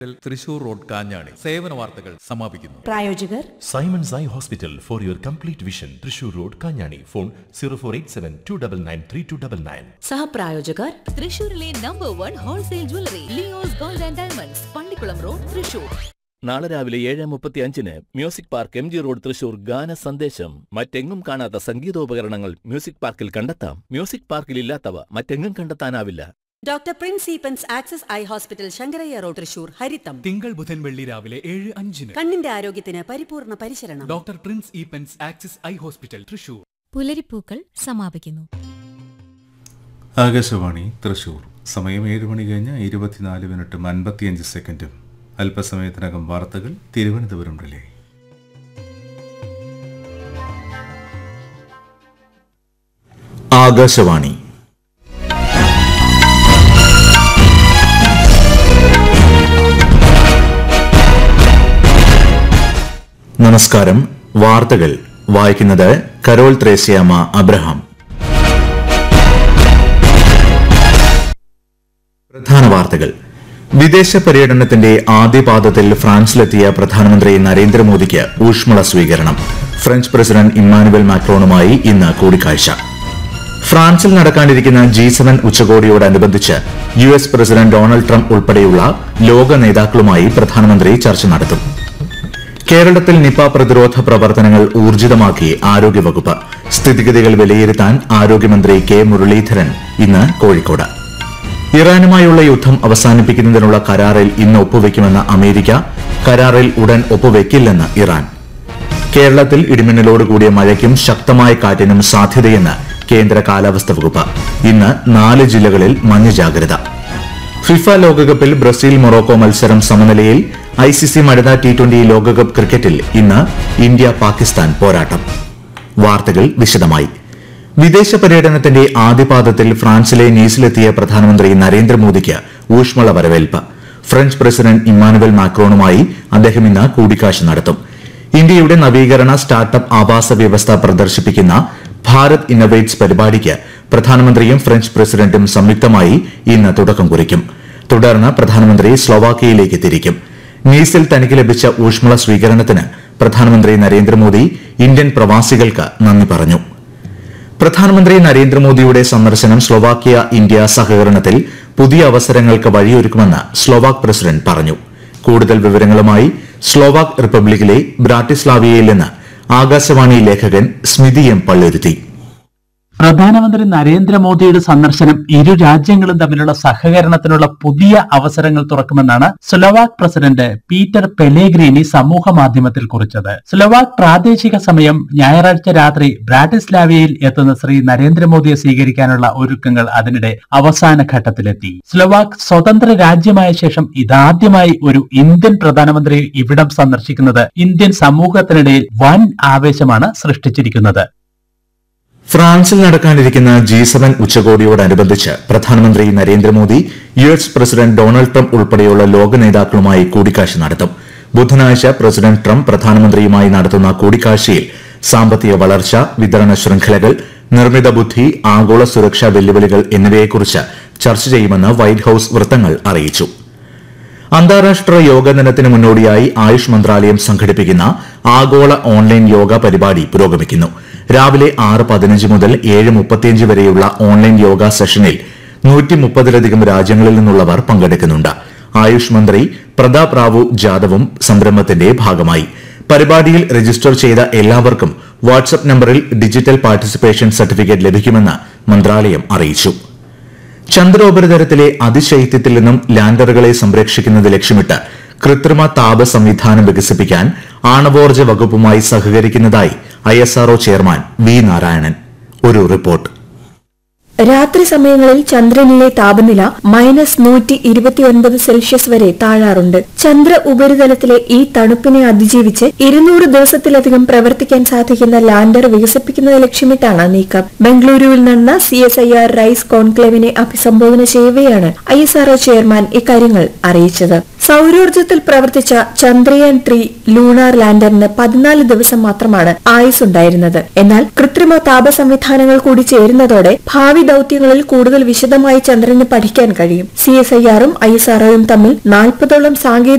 Thrissur road Kanjani സേവന വാർത്തകൾ സമാപിക്കുന്നു പ്രായോജകർ Simon's Eye Hospital for your complete vision. Trishur Road, Kanyani. Phone 0487 299 3299. സഹപ്രായോജകർ തൃശൂരിലെ number one wholesale jewellery Leo's gold and diamonds Pallikkulam road Thrissur നാളെ രാവിലെ ഏഴ് മുപ്പത്തി അഞ്ചിന് music park M G road Thrissur ഗാന സന്ദേശം മറ്റെങ്ങും കാണാത്ത സംഗീതോപകരണങ്ങൾ മ്യൂസിക് പാർക്കിൽ കണ്ടെത്താം മ്യൂസിക് പാർക്കിൽ ഇല്ലാത്തവ മറ്റെങ്ങും കണ്ടെത്താനാവില്ല doctor Prince Eapen's access eye hospital Sankarayya road Thrissur ഹരിത്തം തിങ്കൾ ബുധൻ വെള്ളി രാവിലെ ഏഴ് അഞ്ചിന് കണ്ണിന്റെ ആരോഗ്യത്തിന് പരിപൂർണ പരിശരണം doctor Prince Eapen's access eye hospital Thrissur പുലരിപ്പൂക്കൾ സമാപിക്കുന്നു ആകാശവാണി തൃശൂർ സമയം ഏഴ് മണി കഴിഞ്ഞ് ഇരുപത്തിനാല് മിനിറ്റും അൻപത്തിയഞ്ച് സെക്കൻഡും അല്പസമയത്തിനകം വാർത്തകൾ തിരുവനന്തപുരം റിലേ ആകാശവാണി നമസ്കാരം വാർത്തകൾ വായിക്കുന്നത് കരോൾ ത്രേസ്യാമ അബ്രഹാം പ്രധാന വാർത്തകൾ വിദേശ പര്യടനത്തിന്റെ ആദ്യപാദത്തിൽ ഫ്രാൻസിലെത്തിയ പ്രധാനമന്ത്രി നരേന്ദ്രമോദിക്ക് ഊഷ്മള സ്വീകരണം ഫ്രഞ്ച് പ്രസിഡന്റ് ഇമ്മാനുവൽ മാക്രോണുമായി ഇന്ന് കൂടിക്കാഴ്ച ഫ്രാൻസിൽ നടക്കാനിരിക്കുന്ന ജി സെവൻ ഉച്ചകോടിയോടനുബന്ധിച്ച് U S president Donald Trump ഉൾപ്പെടെയുള്ള ലോക നേതാക്കളുമായി പ്രധാനമന്ത്രി ചർച്ച നടത്തും കേരളത്തിൽ നിപ പ്രതിരോധ പ്രവർത്തനങ്ങൾ ഊർജിതമാക്കി ആരോഗ്യവകുപ്പ് സ്ഥിതിഗതികൾ വിലയിരുത്താൻ ആരോഗ്യമന്ത്രി കെ മുരളീധരൻ ഇന്ന് കോഴിക്കോട് ഇറാനുമായുള്ള യുദ്ധം അവസാനിപ്പിക്കുന്നതിനുള്ള കരാറിൽ ഇന്ന് ഒപ്പുവെക്കുമെന്ന അമേരിക്ക കരാറിൽ ഉടൻ ഒപ്പുവെക്കില്ലെന്ന് ഇറാൻ കേരളത്തിൽ ഇടിമിന്നലോട് കൂടിയ മഴയ്ക്കും ശക്തമായ കാറ്റിനും സാധ്യതയെന്ന് കേന്ദ്ര കാലാവസ്ഥാ വകുപ്പ് ഇന്ന് നാല് ജില്ലകളിൽ മഞ്ഞ ജാഗ്രത ഫിഫ ലോകകപ്പിൽ ബ്രസീൽ മൊറോക്കോ മത്സരം സമനിലയിൽ ഐ സി സി വനിതാ ടി ട്വന്റി ലോകകപ്പ് ക്രിക്കറ്റിൽ ഇന്ന് ഇന്ത്യ പാകിസ്ഥാൻ പോരാട്ടം വാർത്തകൾ വിശദമായി വിദേശ പര്യടനത്തിന്റെ ആദ്യപാദത്തിൽ ഫ്രാൻസിലെ നീസിലെത്തിയ പ്രധാനമന്ത്രി നരേന്ദ്രമോദിക്ക് ഊഷ്മള വരവേൽപ്പ് ഫ്രഞ്ച് പ്രസിഡന്റ് ഇമ്മാനുവൽ മാക്രോണുമായി അദ്ദേഹം ഇന്ന് കൂടിക്കാഴ്ച നടത്തും ഇന്ത്യയുടെ നവീകരണ സ്റ്റാർട്ടപ്പ് ആവാസ വ്യവസ്ഥ പ്രദർശിപ്പിക്കുന്ന ഭാരത് ഇന്നവേറ്റ്സ് പരിപാടിക്ക് പ്രധാനമന്ത്രിയും ഫ്രഞ്ച് പ്രസിഡന്റും സംയുക്തമായി ഇന്ന് തുടക്കം കുറിക്കും തുടർന്ന് പ്രധാനമന്ത്രി സ്ലോവാക്കിയയിലേക്ക് തിരിക്കും നീസിൽ തനിക്ക് ലഭിച്ച ഊഷ്മള സ്വീകരണത്തിന് പ്രധാനമന്ത്രി നരേന്ദ്രമോദി ഇന്ത്യൻ പ്രവാസികൾക്ക് നന്ദി പറഞ്ഞു പ്രധാനമന്ത്രി നരേന്ദ്രമോദിയുടെ സന്ദർശനം സ്ലോവാക്യ ഇന്ത്യ സഹകരണത്തിൽ പുതിയ അവസരങ്ങൾക്ക് വഴിയൊരുക്കുമെന്ന് സ്ലോവാക് പ്രസിഡന്റ് പറഞ്ഞു കൂടുതൽ വിവരങ്ങളുമായി സ്ലോവാക് റിപ്പബ്ലിക്കിലെ ബ്രാട്ടിസ്ലാവിയയിൽ നിന്ന് ആകാശവാണി ലേഖകൻ സ്മിതി എം പള്ളുരുത്തി പ്രധാനമന്ത്രി നരേന്ദ്രമോദിയുടെ സന്ദർശനം ഇരു രാജ്യങ്ങളും തമ്മിലുള്ള സഹകരണത്തിനുള്ള പുതിയ അവസരങ്ങൾ തുറക്കുമെന്നാണ് സ്ലോവാക് പ്രസിഡന്റ് പീറ്റർ പെലേഗ്രീനി സമൂഹ മാധ്യമത്തിൽ കുറിച്ചത് സ്ലോവാക് പ്രാദേശിക സമയം ഞായറാഴ്ച രാത്രി ബ്രാറ്റിസ്ലാവിയയിൽ എത്തുന്ന ശ്രീ നരേന്ദ്രമോദിയെ സ്വീകരിക്കാനുള്ള ഒരുക്കങ്ങൾ അതിനിടെ അവസാന ഘട്ടത്തിലെത്തി സ്ലോവാക് സ്വതന്ത്ര രാജ്യമായ ശേഷം ഇതാദ്യമായി ഒരു ഇന്ത്യൻ പ്രധാനമന്ത്രി ഇവിടം സന്ദർശിക്കുന്നത് ഇന്ത്യൻ സമൂഹത്തിനിടയിൽ വൻ ആവേശമാണ് സൃഷ്ടിച്ചിരിക്കുന്നത് ഫ്രാൻസിൽ നടക്കാനിരിക്കുന്ന ജി സെവൻ ഉച്ചകോടിയോടനുബന്ധിച്ച് പ്രധാനമന്ത്രി Narendra Modi U S president Donald Trump ഉൾപ്പെടെയുള്ള ലോക നേതാക്കളുമായി കൂടിക്കാഴ്ച നടത്തും ബുധനാഴ്ച പ്രസിഡന്റ് ട്രംപ് പ്രധാനമന്ത്രിയുമായി നടത്തുന്ന കൂടിക്കാഴ്ചയിൽ സാമ്പത്തിക വളർച്ച വിതരണ ശൃംഖലകൾ നിർമ്മിത ബുദ്ധി ആഗോള സുരക്ഷാ വെല്ലുവിളികൾ എന്നിവയെക്കുറിച്ച് ചർച്ച ചെയ്യുമെന്ന് വൈറ്റ് ഹൌസ് വൃത്തങ്ങൾ അറിയിച്ചു അന്താരാഷ്ട്ര യോഗ ദിനത്തിന് മുന്നോടിയായി ആയുഷ് മന്ത്രാലയം സംഘടിപ്പിക്കുന്ന ആഗോള ഓൺലൈൻ യോഗ പരിപാടി പുരോഗമിക്കുന്നു രാവിലെ ആറ് പതിനഞ്ച് മുതൽ ഏഴ് മുപ്പത്തിയഞ്ച് വരെയുള്ള ഓൺലൈൻ യോഗ സെഷനിൽ നൂറ്റി മുപ്പതിലധികം രാജ്യങ്ങളിൽ നിന്നുള്ളവർ പങ്കെടുക്കുന്നുണ്ട് ആയുഷ് മന്ത്രി പ്രതാപ് റാവു ജാദവും സംരംഭത്തിന്റെ ഭാഗമായി പരിപാടിയിൽ രജിസ്റ്റർ ചെയ്ത എല്ലാവർക്കും വാട്സ്ആപ്പ് നമ്പറിൽ ഡിജിറ്റൽ പാർട്ടിസിപ്പേഷൻ സർട്ടിഫിക്കറ്റ് ലഭിക്കുമെന്ന് മന്ത്രാലയം അറിയിച്ചു ചന്ദ്രോപരിതലത്തിലെ അതിശൈത്യത്തിൽ നിന്നും ലാൻഡറുകളെ സംരക്ഷിക്കുന്നത് ലക്ഷ്യമിട്ട് കൃത്രിമ താപ സംവിധാനം വികസിപ്പിക്കാൻ ആണവോർജ്ജ വകുപ്പുമായി സഹകരിക്കുന്നതായി ഐ ചെയർമാൻ വി നാരായണൻ ഒരു റിപ്പോർട്ട് രാത്രി സമയങ്ങളിൽ ചന്ദ്രനിലെ താപനില മൈനസ് നൂറ്റി ഇരുപത്തിയൊൻപത് സെൽഷ്യസ് വരെ താഴാറുണ്ട് ചന്ദ്ര ഉപരിതലത്തിലെ ഈ തണുപ്പിനെ അതിജീവിച്ച് ഇരുന്നൂറ് ദിവസത്തിലധികം പ്രവർത്തിക്കാൻ സാധിക്കുന്ന ലാൻഡർ വികസിപ്പിക്കുന്നത് ലക്ഷ്യമിട്ടാണ് നീക്കം ബംഗളൂരുവിൽ നടന്ന C S I R rise കോൺക്ലേവിനെ അഭിസംബോധന ചെയ്യവെയാണ് ഐ എസ് ആർഒ ചെയർമാൻ ഇക്കാര്യങ്ങൾ അറിയിച്ചത് സൌരോർജ്ജത്തിൽ പ്രവർത്തിച്ച ചന്ദ്രയാൻ ത്രീ ലൂണാർ ലാൻഡറിന് പതിനാല് ദിവസം മാത്രമാണ് ആയുസ് ഉണ്ടായിരുന്നത് എന്നാൽ കൃത്രിമ താപ സംവിധാനങ്ങൾ കൂടി ചേരുന്നതോടെ ഭാവി ദൌത്യങ്ങളിൽ കൂടുതൽ വിശദമായി ചന്ദ്രന് പഠിക്കാൻ കഴിയും സി എസ് ഐ ആറും ഐ എസ് ആർഒയും തമ്മിൽ നാൽപ്പതോളം സാങ്കേതിക